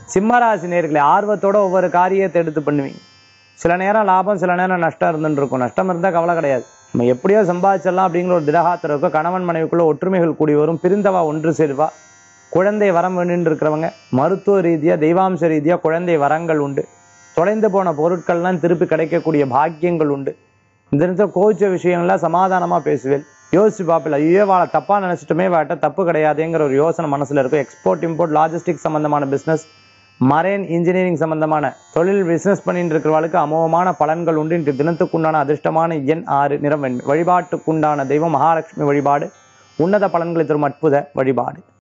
சிம்மராசி நேர்களை ஆர்வத்தோட ஒவ்வொரு காரியத்தை எடுத்து பண்ணுவீங்க சில நேரம் லாபம் சில நேரம் நஷ்டம் இருந்துட்டு இருக்கும் நஷ்டம் இருந்தால் கவலை கிடையாது நம்ம எப்படியோ சம்பாதிச்சிடலாம் அப்படிங்கிற ஒரு திடகாத்திரம் இருக்கும் கணவன் மனைவிக்குள்ள ஒற்றுமைகள் கூடி வரும் பிரிந்தவா ஒன்று சேர்வா குழந்தை வரம் வேணும்னு இருக்கிறவங்க மருத்துவ ரீதியா தெய்வாம்ச ரீதியா குழந்தை வரங்கள் உண்டு தொலைந்து போன பொருட்கள்லாம் திருப்பி கிடைக்கக்கூடிய பாக்கியங்கள் உண்டு இந்த நேரத்தில் கோவிச்ச விஷயங்கள்லாம் சமாதானமா பேசுவேன் யோசிச்சு பார்ப்பல ஐயோ வாழ தப்பா நினைச்சிட்டுமே வாட்ட தப்பு கிடையாதுங்கிற ஒரு யோசனை மனசுல இருக்கும் எக்ஸ்போர்ட் இம்போர்ட் லாஜிஸ்டிக் சம்பந்தமான பிசினஸ் மரைன் இன்ஜினியரிங் சம்பந்தமான தொழில் பிசினஸ் பண்ணிட்டு இருக்கிறவளுக்கு அமோகமான பலன்கள் உண்டு இன்று தினத்துக்குண்டான அதிர்ஷ்டமான எண் ஆறு நிறம் வெண்மை வழிபாட்டுக்குண்டான தெய்வம் மகாலட்சுமி வழிபாடு உன்னத பலன்களை தரும் அற்புத வழிபாடு